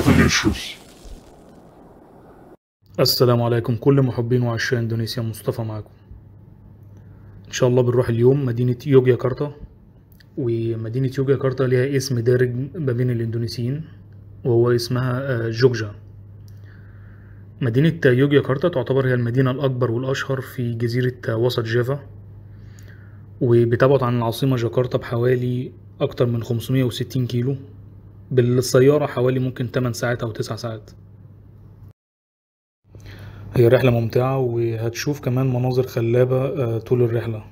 Delicious. السلام عليكم كل محبين وعشاق اندونيسيا مصطفى معاكم ان شاء الله بنروح اليوم مدينة يوجياكارتا ومدينة يوجياكارتا ليها اسم دارج ما بين الاندونيسيين وهو اسمها آه، جوججا مدينة يوجياكارتا تعتبر هي المدينة الأكبر والأشهر في جزيرة وسط جافا وبتبعد عن العاصمة جاكرتا بحوالي أكتر من 560 كيلو بالسيارة حوالي ممكن 8 ساعات أو 9 ساعات هي رحلة ممتعة وهتشوف كمان مناظر خلابة آه، طول الرحلة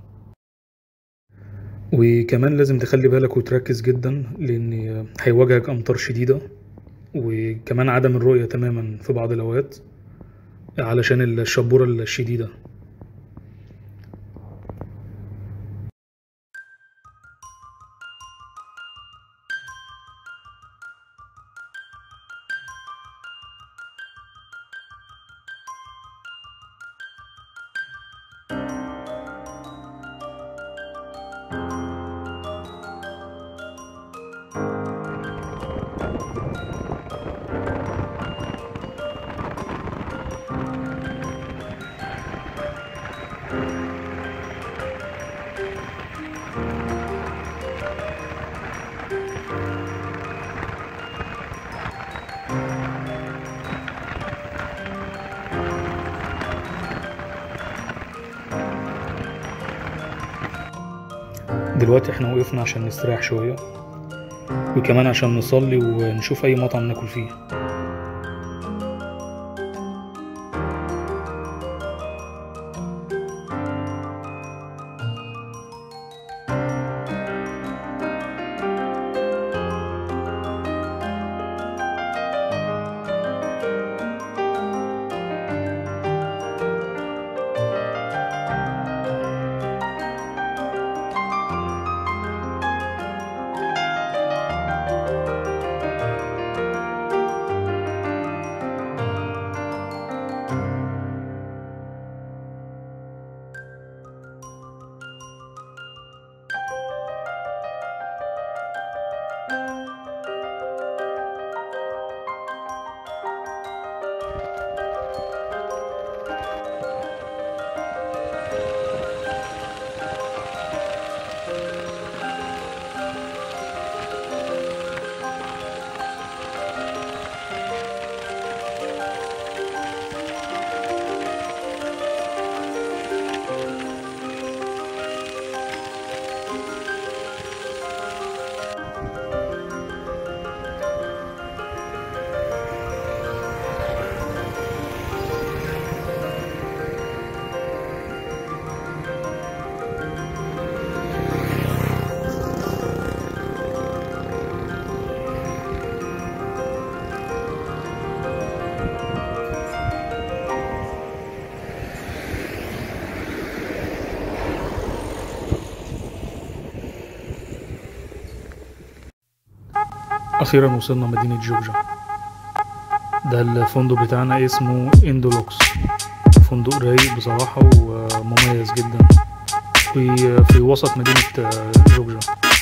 وكمان لازم تخلي بالك وتركز جدا لأن آه، هيواجهك أمطار شديدة وكمان عدم الرؤية تماما في بعض الأوقات علشان الشبورة الشديدة دلوقتي احنا وقفنا عشان نستريح شوية وكمان عشان نصلي ونشوف أي مطعم ناكل فيه أخيرا وصلنا مدينة جورجيا ده الفندق بتاعنا اسمه اندولوكس فندق رايق بصراحة ومميز جدا في في وسط مدينة جورجيا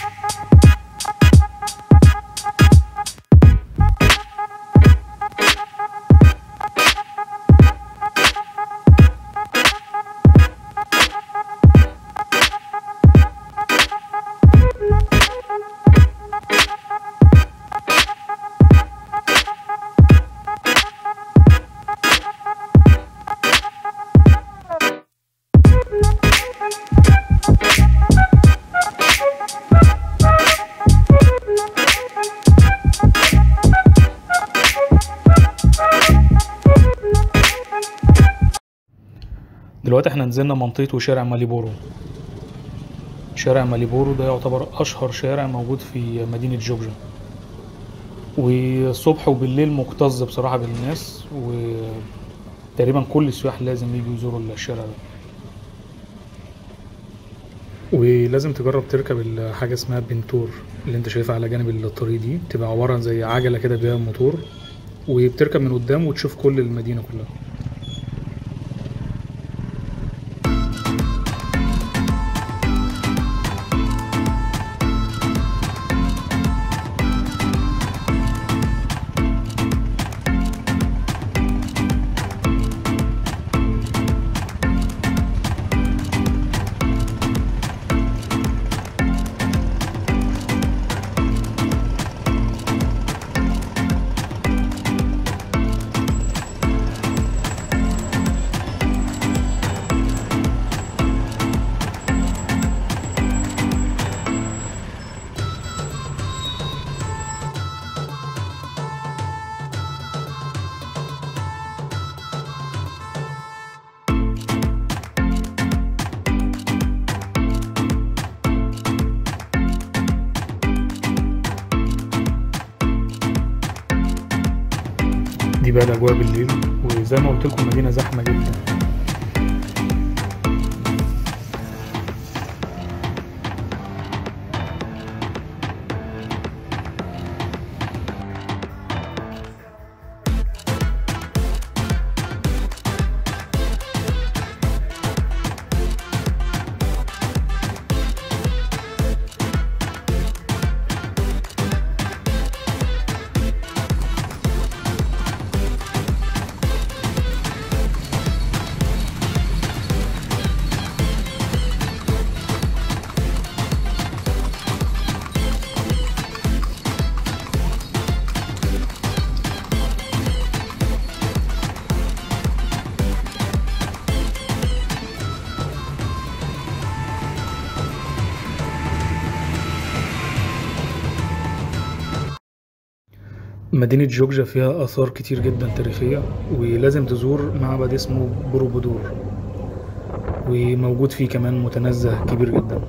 دلوقتي احنا نزلنا منطقة وشارع ماليبورو شارع ماليبورو ده يعتبر أشهر شارع موجود في مدينة جورجيا والصبح وبالليل مكتظ بصراحة بالناس وتقريبا كل السياح لازم يجوا يزوروا الشارع ده ولازم تجرب تركب حاجة اسمها بنتور اللي انت شايفها على جانب الطريق دي بتبقى عبارة عن زي عجلة كده بيها موتور وبتركب من قدام وتشوف كل المدينة كلها دي بقى الاجواء بالليل وزي ما قلت لكم مدينه زحمه جدا مدينة جوججا فيها آثار كتير جدا تاريخية ولازم تزور معبد اسمه بوروبودور وموجود فيه كمان متنزه كبير جدا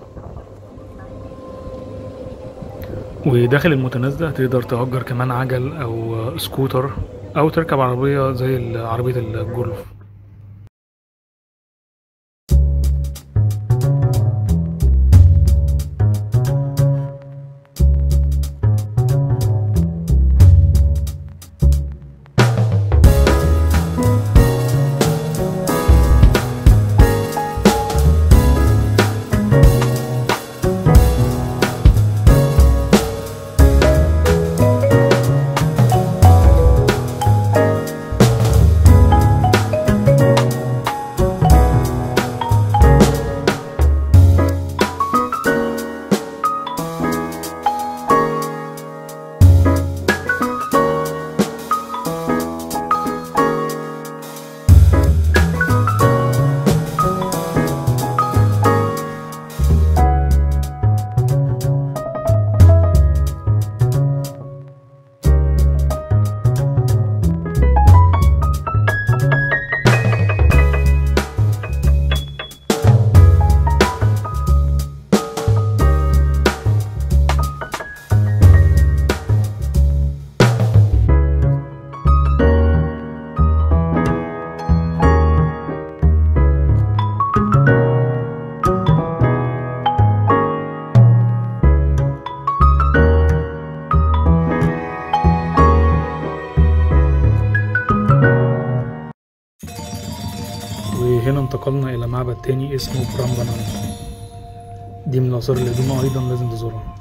وداخل المتنزه تقدر تأجر كمان عجل أو سكوتر أو تركب عربية زي عربية الجولف وهنا انتقلنا إلى معبد تاني اسمه برامبانان دي من الآثار القديمة أيضا لازم تزورها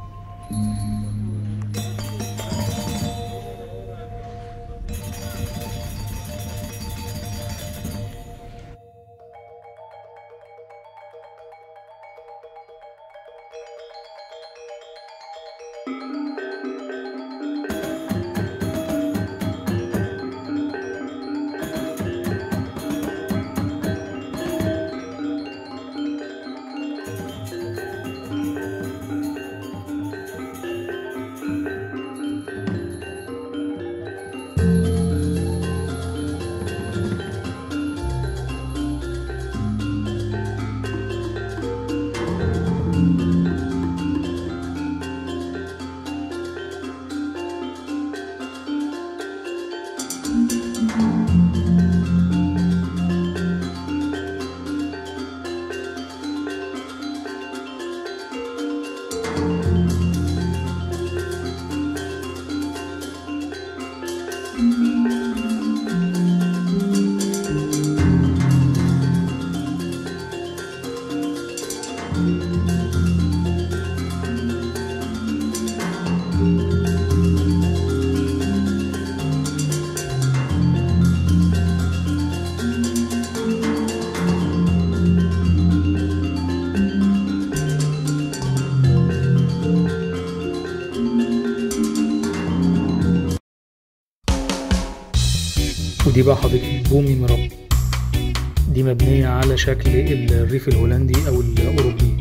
ودي بقى حديقة بومي مرب دي مبنية على شكل الريف الهولندي أو الأوروبي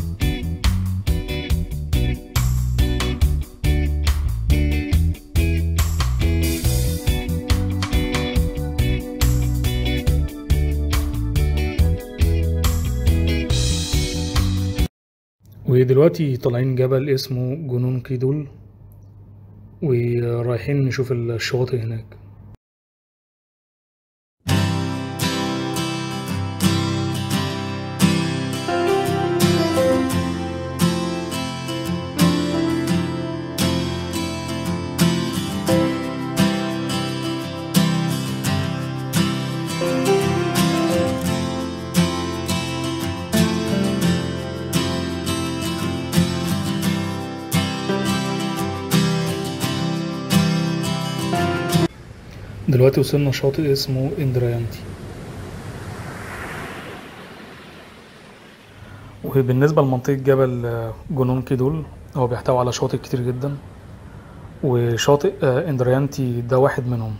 ودلوقتي طالعين جبل اسمه جنون كيدول ورايحين نشوف الشواطئ هناك دلوقتي وصلنا شاطئ اسمه اندرايانتي وبالنسبة لمنطقة جبل آه، جنونكي دول هو بيحتوي على شواطئ كتير جدا وشاطئ آه، اندرايانتي ده واحد منهم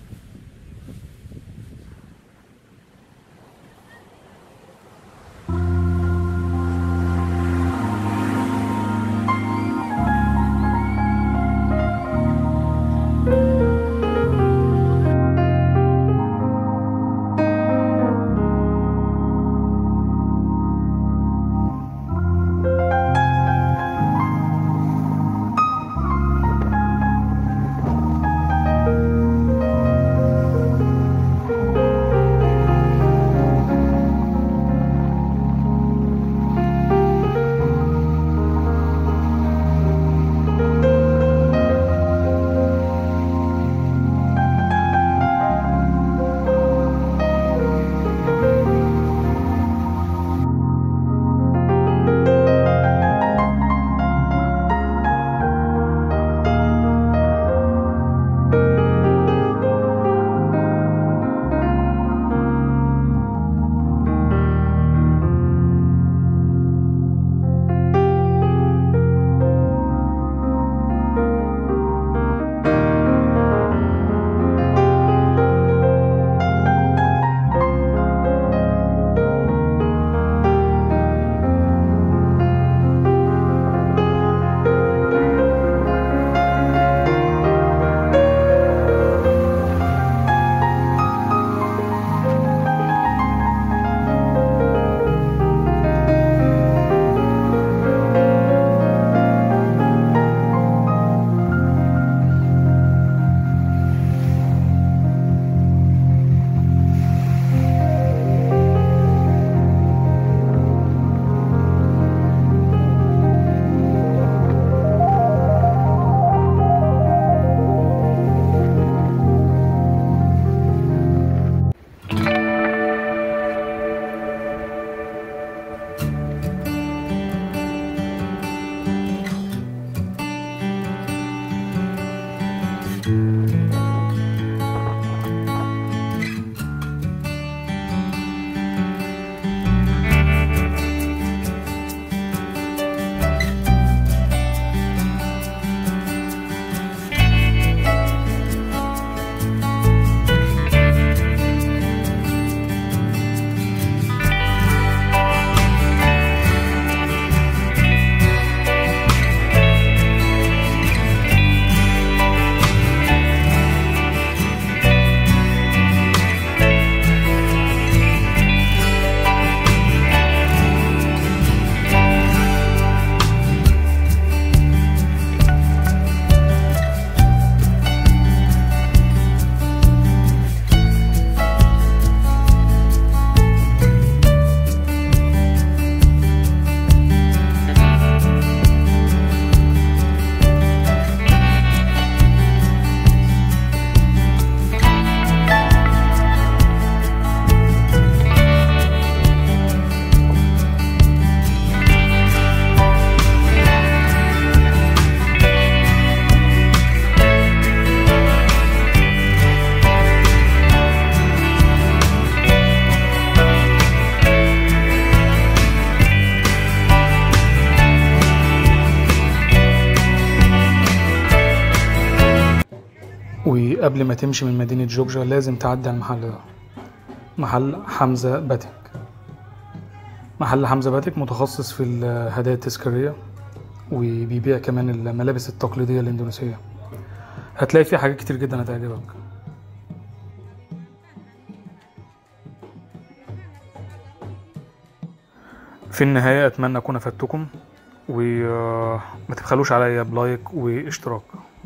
وقبل ما تمشي من مدينة جورجيا لازم تعدي على المحل ده محل حمزة باتك محل حمزة باتك متخصص في الهدايا التذكارية وبيبيع كمان الملابس التقليدية الإندونيسية هتلاقي فيه حاجات كتير جدا هتعجبك في النهاية أتمنى أكون أفدتكم وما تبخلوش عليا بلايك واشتراك